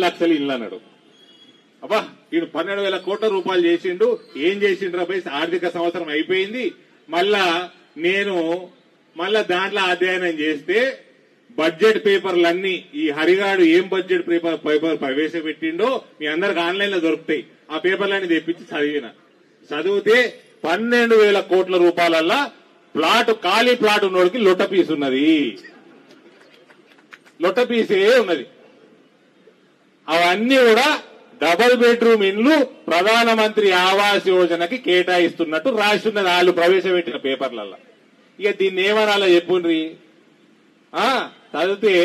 లక్షలు ఇల్లు అన్నాడు అబ్బా వీడు పన్నెండు వేల కోట్ల రూపాయలు చేసిండు ఏం చేసిండ్రు అబ్బాయి ఆర్థిక సంవత్సరం అయిపోయింది మళ్ళా నేను మళ్ళా దాంట్లో అధ్యయనం చేస్తే బడ్జెట్ పేపర్లన్నీ ఈ హరిగాడు ఏం బడ్జెట్ పేపర్ పేపర్ ప్రవేశపెట్టిండో మీ అందరికి ఆన్లైన్ లో దొరుకుతాయి ఆ పేపర్లన్నీ తెప్పించి చదివిన చదివితే పన్నెండు వేల కోట్ల రూపాయలల్లా ప్లాట్ ఖాళీ ప్లాట్ ఉన్నోడికి లొట్ట పీస్ ఉన్నది లొట్ట పీసే ఉన్నది అవన్నీ కూడా డబుల్ బెడ్రూమ్ ఇండ్లు ప్రధానమంత్రి ఆవాస్ యోజనకి కేటాయిస్తున్నట్టు రాసి ఉన్నది వాళ్ళు ప్రవేశపెట్టిన పేపర్లలో ఇక దీన్ని ఏమనాలో చెప్పుండ్రి ఆ చదివితే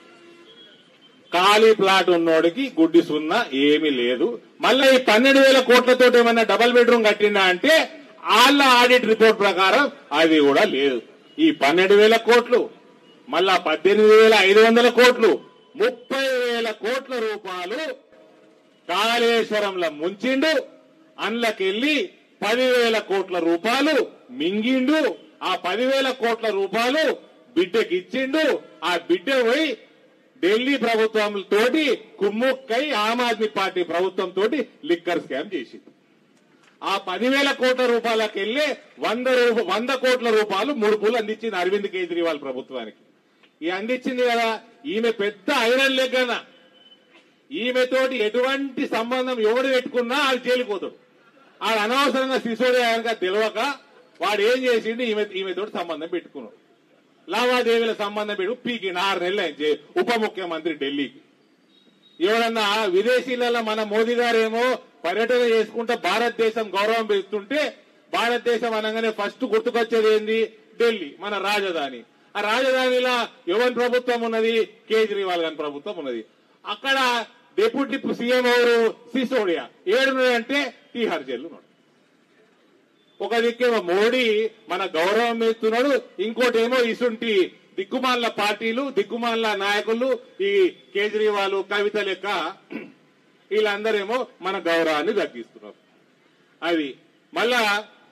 ఖాళీ ప్లాట్ ఉన్నోడికి గుడ్డి సున్నా ఏమీ లేదు మళ్ళీ ఈ పన్నెండు వేల కోట్లతో ఏమన్నా డబల్ బెడ్రూమ్ కట్టిందా అంటే వాళ్ళ ఆడిట్ రిపోర్ట్ ప్రకారం అది కూడా లేదు ఈ పన్నెండు వేల కోట్లు మళ్ళా పద్దెనిమిది వేల ఐదు వందల కోట్లు ముప్పై వేల కోట్ల రూపాయలు కాళేశ్వరంలో ముంచిండు అందులోకెళ్లి పదివేల కోట్ల రూపాయలు మింగిండు ఆ పదివేల కోట్ల రూపాయలు బిడ్డకి ఇచ్చిండు ఆ బిడ్డ పోయి ఢిల్లీ ప్రభుత్వం తోటి కుమ్ముక్కై ఆమ్ ఆద్మీ పార్టీ ప్రభుత్వం తోటి లిక్కర్ స్కామ్ చేసింది ఆ పదివేల కోట్ల రూపాయలకు వెళ్లి వంద రూప- వంద కోట్ల రూపాయలు ముడుపులు అందించింది అరవింద్ కేజ్రీవాల్ ప్రభుత్వానికి ఈ అందించింది కదా ఈమె పెద్ద ఐరన్ లెగ్గన ఈమెతోటి ఎటువంటి సంబంధం ఎవడు పెట్టుకున్నా ఆడు జైలుపోతాడు ఆడు అనవసరంగా సిసోడే కనుక తెలియక వాడు ఏం చేసిండు ఈమె ఈమెతోటి సంబంధం పెట్టుకున్నాడు లావాదేవీల సంబంధం పెట్టు పీకి ఆరు నెలలు అయింది ఉప ముఖ్యమంత్రి ఢిల్లీకి ఎవరన్నా విదేశీలలో మన మోదీ గారేమో పర్యటన చేసుకుంటే భారతదేశం గౌరవం పెడుతుంటే భారతదేశం అనగానే ఫస్ట్ గుర్తుకొచ్చేది ఏంది ఢిల్లీ మన రాజధాని ఆ రాజధానిలో ఎవరి ప్రభుత్వం ఉన్నది కేజ్రీవాల్ గారి ప్రభుత్వం ఉన్నది అక్కడ డిప్యూటీ సీఎం ఎవరు సిసోడియా ఏడున్నాడంటే తీహార్ జైలు ఉన్నాడు ఒక దిక్కేమో మోడీ మన గౌరవం ఇస్తున్నాడు ఇంకోటి ఏమో ఇసుంటి దిక్కుమాల పార్టీలు దిక్కుమాల నాయకులు ఈ కేజ్రీవాల్ కవిత లెక్క వీళ్ళందరేమో మన గౌరవాన్ని తగ్గిస్తున్నారు అది మళ్ళా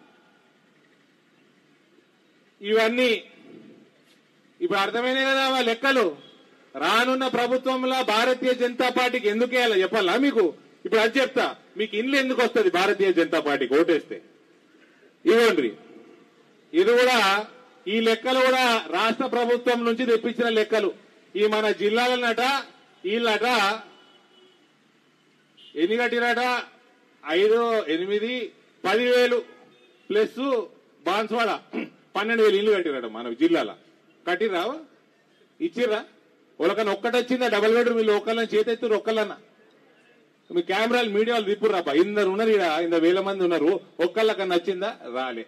ఇవన్నీ ఇప్పుడు అర్థమైనాయి కదా ఆ లెక్కలు రానున్న ప్రభుత్వంలో భారతీయ జనతా పార్టీకి ఎందుకు వేయాలో చెప్పాలా మీకు ఇప్పుడు అది చెప్తా మీకు ఇల్లు ఎందుకు వస్తుంది భారతీయ జనతా పార్టీకి ఓటేస్తే ఇవ్వండి ఇది కూడా ఈ లెక్కలు కూడా రాష్ట్ర ప్రభుత్వం నుంచి తెప్పించిన లెక్కలు ఈ మన జిల్లాలన్నట వీళ్ళట ఎన్ని కట్టిరట ఐదు ఎనిమిది పదివేలు ప్లస్ బాన్స్వాడ పన్నెండు వేలు ఇల్లు కట్టిరట మన జిల్లాలో కట్టిరా ఇచ్చిర్రా ఒకళ్ళకన్నా ఒక్కటి వచ్చిందా డబల్ బెడ్రూమ్ ఇల్లు ఒక్కళ్ళని చేతెత్తురు ఒక్కళ్ళన్నా మీ కెమెరాలు మీడియాలు తిప్పుర్రాపా ఇందరు ఉన్నారు ఇక్కడ ఇంత వేల మంది ఉన్నారు ఒక్కళ్ళకన్నా నచ్చిందా రాలే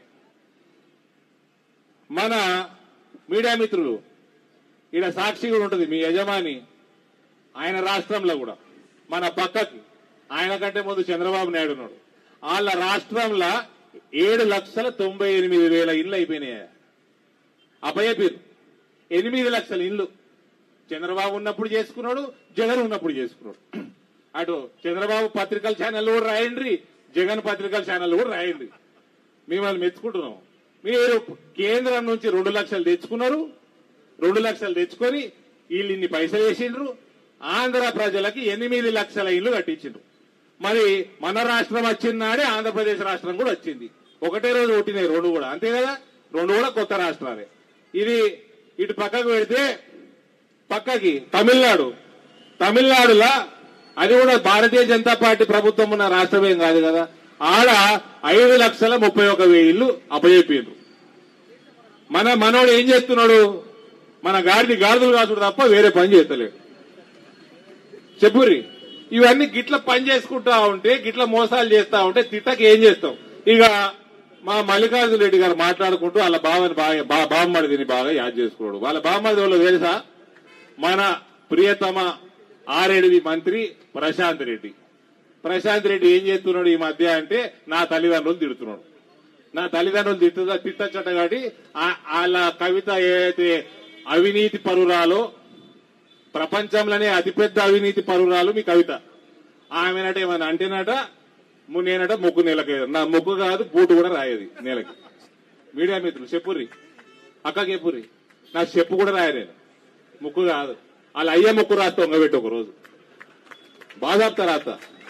మన మీడియా మిత్రులు ఈడ సాక్షి కూడా ఉంటుంది మీ యజమాని ఆయన రాష్ట్రంలో కూడా మన పక్కకి ఆయన కంటే ముందు చంద్రబాబు నాయుడు ఉన్నాడు వాళ్ళ రాష్ట్రంలో ఏడు లక్షల తొంభై ఎనిమిది వేల ఇళ్ళు అయిపోయినాయి అపయపీరు ఎనిమిది లక్షల ఇళ్ళు చంద్రబాబు ఉన్నప్పుడు చేసుకున్నాడు జగన్ ఉన్నప్పుడు చేసుకున్నాడు అటు చంద్రబాబు పత్రికల ఛానల్ కూడా రాయండి జగన్ పత్రికల ఛానల్ కూడా రాయండి మిమ్మల్ని మెచ్చుకుంటున్నాం మీరు కేంద్రం నుంచి రెండు లక్షలు తెచ్చుకున్నారు రెండు లక్షలు తెచ్చుకొని వీళ్ళు ఇన్ని పైసలు వేసిండ్రు ఆంధ్ర ప్రజలకి ఎనిమిది లక్షల ఇల్లు కట్టించిండ్రు మరి మన రాష్ట్రం వచ్చిందాడే ఆంధ్రప్రదేశ్ రాష్ట్రం కూడా వచ్చింది ఒకటే రోజు పుట్టినాయి రెండు కూడా అంతే కదా రెండు కూడా కొత్త రాష్ట్రాలే ఇది ఇటు పక్కకు పెడితే పక్కకి తమిళనాడు తమిళనాడులా అది కూడా భారతీయ జనతా పార్టీ ప్రభుత్వం ఉన్న రాష్ట్రమేం కాదు కదా ఆడ ఐదు లక్షల ముప్పై ఒక వేయిళ్ళు అప్పచెప్పిండ్రు మన మనోడు ఏం చేస్తున్నాడు మన గాడిని గాడిదలు కాసుడు తప్ప వేరే పని చేస్తలేడు చెప్పుర్రి ఇవన్నీ గిట్ల పని చేసుకుంటా ఉంటే గిట్ల మోసాలు చేస్తా ఉంటే తిట్టకి ఏం చేస్తాం ఇక మా మల్లికార్జున రెడ్డి గారు మాట్లాడుకుంటూ వాళ్ళ బావని బాగా బా- బామ్మడిదిని బాగా యాద్ చేసుకున్నాడు వాళ్ళ బామ్మడిది వాళ్ళు తెలుసా మన ప్రియతమ ఆరేడిది మంత్రి ప్రశాంత్ రెడ్డి ప్రశాంత్ రెడ్డి ఏం చేస్తున్నాడు ఈ మధ్య అంటే నా తల్లిదండ్రులు తిడుతున్నాడు నా తల్లిదండ్రులు తిట్ట తిట్టచ్చట కాబట్టి ఆ- వాళ్ళ కవిత ఏదైతే అవినీతి పరురాలో ప్రపంచంలోనే అతిపెద్ద అవినీతి పరురాలు మీ కవిత ఆమెనట ఏమన్నా అంటేనట ము- నేనట ముక్కు నెలకి నా ముక్కు కాదు బూటు కూడా రాయేది నేలకి మీడియా మిత్రులు చెప్పుర్రి అక్కకి చెప్పుర్రి నా చెప్పు కూడా రాయలేదు ముక్కు కాదు వాళ్ళ అయ్య ముక్కు రాస్తే ఒంగబెట్టి ఒక రోజు బాధాప్త రాత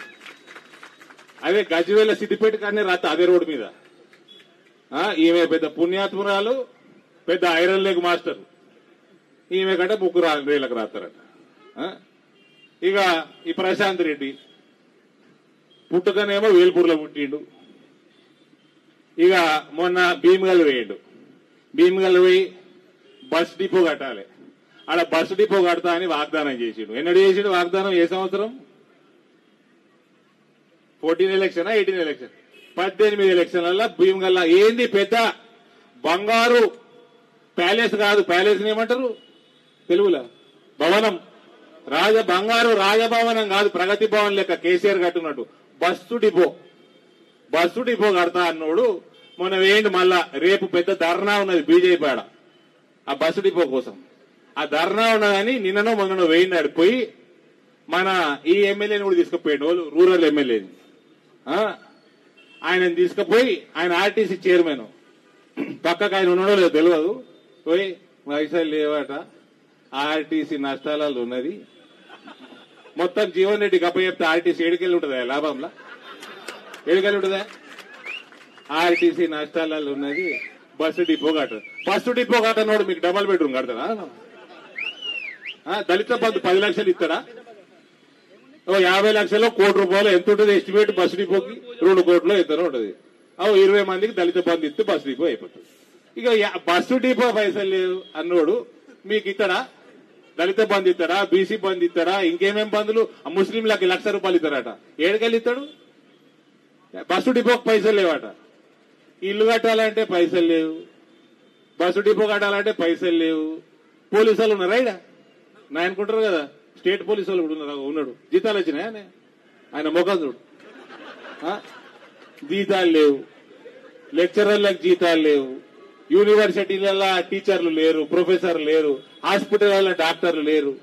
అదే గజ్వేల సిద్దిపేట కానీ రాత అదే రోడ్డు మీద ఆ, ఈమె పెద్ద పుణ్యాత్మురాలు పెద్ద ఐరన్ లెగ్ మాస్టర్ ఈమె కంటే ముగ్గురు రేళ్ళకి రాస్తారట ఆ? ఇక ఈ ప్రశాంత్ రెడ్డి పుట్టుకనేమో వేల్పూర్లో పుట్టిండు ఇక మొన్న భీమగల్ వేయండు భీమగల్ పోయి బస్ డిపో కట్టాలి ఆడ బస్ డిపో కడతా అని వాగ్దానం చేసిండు ఎన్నడు చేసిండు వాగ్దానం ఏ సంవత్సరం ఫోర్టీన్ ఎలక్షన్ ఎయిటీన్ ఎలక్షన్ పద్దెనిమిది ఎలక్షన్లలో భీమగల్లా ఏంది పెద్ద బంగారు ప్యాలెస్ కాదు ప్యాలెస్ ఏమంటారు తెలుగులో భవనం రాజ బంగారు రాజభవనం కాదు ప్రగతి భవన్ లెక్క కేసీఆర్ కట్టున్నట్టు బస్సు డిపో బస్సు డిపో కడతా అన్నోడు మొన్న వేయండి మళ్ళా రేపు పెద్ద ధర్నా ఉన్నది బీజేపీ ఆడ ఆ బస్సు డిపో కోసం ఆ ధర్నా ఉన్నదని నిన్ననో మొన్ననో వేయినాడు పోయి మన ఈ ఎమ్మెల్యేని కూడా తీసుకుపోయాడు వాళ్ళు రూరల్ ఎమ్మెల్యేని ఆ, ఆయనని తీసుకుపోయి ఆయన ఆర్టీసీ చైర్మన్ పక్కకు ఆయన ఉన్నాడో లేదో తెలియదు పోయి పైసలు లేవట ఆర్టీసీ నష్టాలలో ఉన్నది మొత్తం జీవన్ రెడ్డి గప్ప చెప్తే ఆర్టీసీ ఏడుకెళ్ళి ఉంటుందా లాభంలా ఏడుకెళ్ళి ఉంటుందా ఆర్టీసీ నష్టాలలో ఉన్నది బస్సు డిపో కట్ట బస్సు డిపో కట్టనోడు మీకు డబల్ బెడ్రూమ్ కడతాడా ఆ, దళిత బంధు పది లక్షలు ఇస్తాడా ఓ యాభై లక్షలు కోటి రూపాయలు ఎంత ఉంటుంది ఎస్టిమేట్ బస్సు డిపోకి రెండు కోట్లు ఇద్దరు ఉంటుంది ఓ ఇరవై మందికి దళిత బంధు ఇస్తే బస్సు డిపో అయిపోతుంది ఇక యా- బస్సు డిపో పైసలు లేవు అన్నోడు మీకు ఇస్తాడా దళిత బంధు ఇస్తాడా బీసీ బంధు ఇస్తాడా ఇంకేమేం బంధులు ఆ ముస్లింలకి లక్ష రూపాయలు ఇస్తారట ఏడుకెళ్ళి ఇస్తాడు బస్సు డిపోకి పైసలు లేవట ఇల్లు కట్టాలంటే పైసలు లేవు బస్సు డిపో కట్టాలంటే పైసలు లేవు పోలీసు వాళ్ళు ఉన్నారా ఈడ నా అనుకుంటారు కదా స్టేట్ పోలీసు వాళ్ళు కూడా ఉన్నారు ఉన్నాడు జీతాలు వచ్చినాయా ఆయన? ఆయన ముఖం చూడు ఆ? జీతాలు లేవు లెక్చరర్లకు జీతాలు లేవు యూనివర్సిటీలలో టీచర్లు లేరు ప్రొఫెసర్లు లేరు హాస్పిటల్లో డాక్టర్లు లేరు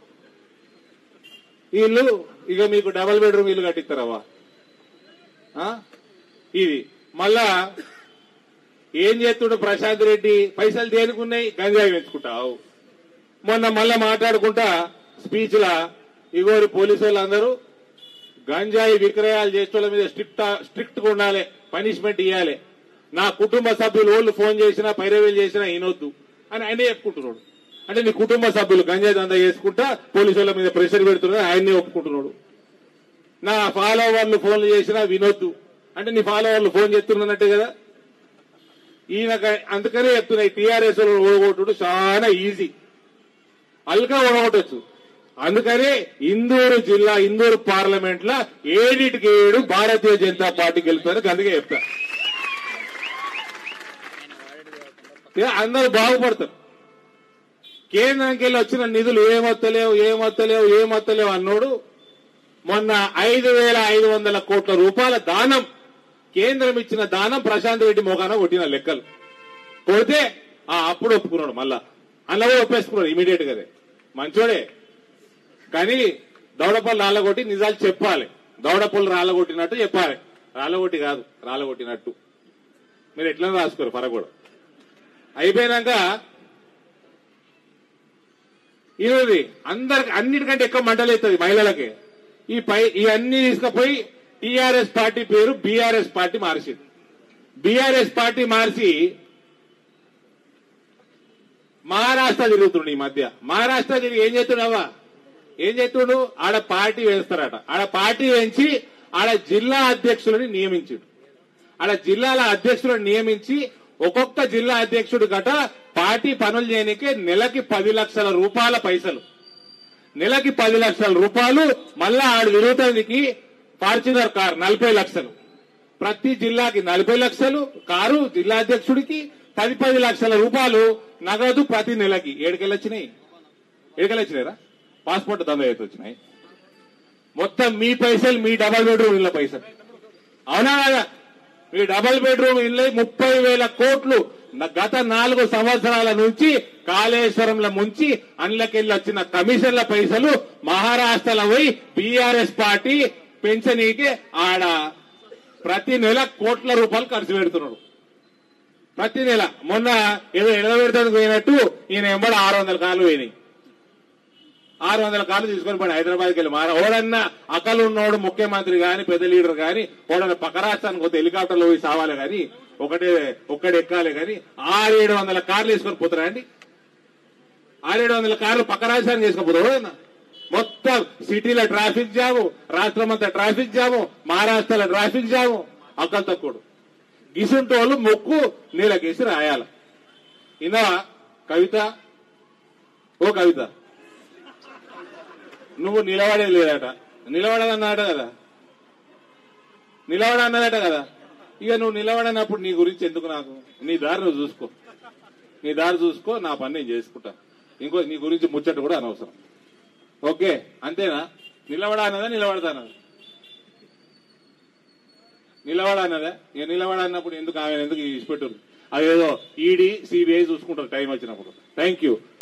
వీళ్ళు ఇక మీకు డబల్ బెడ్రూమ్ ఇల్లు కట్టిస్తారవ్వా ఆ? ఇది మళ్ళా ఏం చేస్తుండు ప్రశాంత్ రెడ్డి పైసలు దేనికున్నాయి గంజాయి పెంచుకుంటావు మొన్న మళ్ళా మాట్లాడుకుంటా స్పీచ్ లా ఇగోరి పోలీసు వాళ్ళందరూ గంజాయి విక్రయాలు చేసేవాళ్ళ మీద స్ట్రిక్ట్ స్ట్రిక్ట్ గా ఉండాలి పనిష్మెంట్ ఇవ్వాలి నా కుటుంబ సభ్యులు వాళ్ళు ఫోన్ చేసినా పైరవేలు చేసినా వినొద్దు అని ఆయనే చెప్పుకుంటున్నాడు అంటే నీ కుటుంబ సభ్యులు గంజాయి దందా చేసుకుంటా పోలీసు వాళ్ళ మీద ప్రెషర్ పెడుతున్నారు ఆయన్నే ఒప్పుకుంటున్నాడు నా ఫాలోవర్లు ఫోన్లు చేసినా వినొద్దు అంటే నీ ఫాలోవర్లు ఫోన్ చేస్తున్నట్టే కదా ఈయన అందుకనే చెప్తున్నాయి టీఆర్ఎస్ ఓడగొట్టుడు చాలా ఈజీ అల్గా ఓడగొట్టచ్చు అందుకనే ఇందూరు జిల్లా ఇందూరు పార్లమెంట్ లా ఏడిటికి ఏడు భారతీయ జనతా పార్టీ గెలుపుతారు అందుకే చెప్తా ఇక అందరూ బాగుపడతారు కేంద్రానికి వెళ్ళి వచ్చిన నిధులు ఏమొత్తలేవు ఏమొత్తలేవు ఏమొత్తలేవు అన్నోడు మొన్న ఐదు వేల ఐదు వందల కోట్ల రూపాయల దానం కేంద్రం ఇచ్చిన దానం ప్రశాంత్ రెడ్డి మోకాన కొట్టిన లెక్కలు కొడితే ఆ అప్పుడు ఒప్పుకున్నాడు మళ్ళా అలా కూడా ఒప్పేసుకున్నాడు ఇమీడియట్ గానే మంచోడే కానీ దౌడపల్లి రాళ్ళగొట్టి నిజాలు చెప్పాలి దౌడపల్లి రాళ్ళగొట్టినట్టు చెప్పాలి రాళ్ళగొట్టి కాదు రాళ్ళగొట్టినట్టు మీరు ఎట్లా రాసుకోరు పరగూడ అయిపోయినాక ఇది అందరికి అన్నిటికంటే ఎక్కువ మంటలేస్తుంది మహిళలకి ఈ పై ఈ అన్ని తీసుకుపోయి టీఆర్ఎస్ పార్టీ పేరు బీఆర్ఎస్ పార్టీ మార్చింది బీఆర్ఎస్ పార్టీ మార్చి మహారాష్ట్ర తిరుగుతుండు ఈ మధ్య మహారాష్ట్ర తిరిగి ఏం చేస్తున్నావా ఏం చేస్తుండు ఆడ పార్టీ వేస్తారట ఆడ పార్టీ వేయించి ఆడ జిల్లా అధ్యక్షులని నియమించుడు ఆడ జిల్లాల అధ్యక్షులను నియమించి ఒక్కొక్క జిల్లా అధ్యక్షుడు గట పార్టీ పనులు చేయడానికి నెలకి పది లక్షల రూపాయల పైసలు నెలకి పది లక్షల రూపాయలు మళ్ళా ఆడు తిరుగుతానికి ఫార్చునర్ కార్ నలభై లక్షలు ప్రతి జిల్లాకి నలభై లక్షలు కారు జిల్లా అధ్యక్షుడికి పది పది లక్షల రూపాయలు నగదు ప్రతి నెలకి ఏడుకెళ్ళి వచ్చినాయి ఏడుకెళ్ళి వచ్చినాయిరా పాస్పోర్ట్ దందా అయితే వచ్చినాయి మొత్తం మీ పైసలు మీ డబల్ బెడ్రూమ్ ఇళ్ళ పైసలు అవునా కదా మీ డబల్ బెడ్రూమ్ ఇళ్ళ ముప్పై వేల కోట్లు న- గత నాలుగు సంవత్సరాల నుంచి కాళేశ్వరంలో ముంచి అండ్లకెళ్ళి వచ్చిన కమిషన్ల పైసలు మహారాష్ట్రలో పోయి బీఆర్ఎస్ పార్టీ పెంచనీకి ఆడ ప్రతి నెల కోట్ల రూపాయలు ఖర్చు పెడుతున్నాడు ప్రతి నెల మొన్న ఏదో ఎడబెడతానికి పోయినట్టు ఈయన ఎంబడి ఆరు వందల కార్లు పోయినాయి ఆరు వందల కార్లు తీసుకొని పోయి హైదరాబాద్కి వెళ్ళి మారా ఓడన్నా అకలు ఉన్నోడు ముఖ్యమంత్రి గాని పెద్ద లీడర్ గాని ఓడన్నా పక్క రాష్ట్రానికి పోతే హెలికాప్టర్లో పోయి సావాలి గాని ఒకటే ఒక్కడే ఎక్కాలి గాని ఆరేడు వందల కార్లు వేసుకొని పోతారా అండి ఆరేడు వందల కార్లు పక్క రాష్ట్రానికి వేసుకొని పోతారు ఎవడన్నా మొత్తం సిటీలో ట్రాఫిక్ జాము రాష్ట్రం అంతా ట్రాఫిక్ జాము మహారాష్ట్రలో ట్రాఫిక్ జాము అక్కలు తక్కువ గిసుంటి వాళ్ళు మొక్కు నీళ్ళకేసి రాయాల ఇన్నా కవిత ఓ కవిత నువ్వు నిలబడేది లేదట నిలబడదన్నాట కదా నిలబడన్నదట కదా ఇక నువ్వు నిలబడనప్పుడు నీ గురించి ఎందుకు నాకు నీ దారి నువ్వు చూసుకో నీ దారి చూసుకో నా పని నేను చేసుకుంటా ఇంకో నీ గురించి ముచ్చట కూడా అనవసరం ఓకే అంతేనా నిలబడా అన్నదా నిలబడతానదా నిలబడన్నదా ఇక నిలబడన్నప్పుడు ఎందుకు ఆమె ఎందుకు ఇచ్చిపెట్టారు అదేదో ఈడీ సిబిఐ చూసుకుంటారు టైం వచ్చినప్పుడు థ్యాంక్ యూ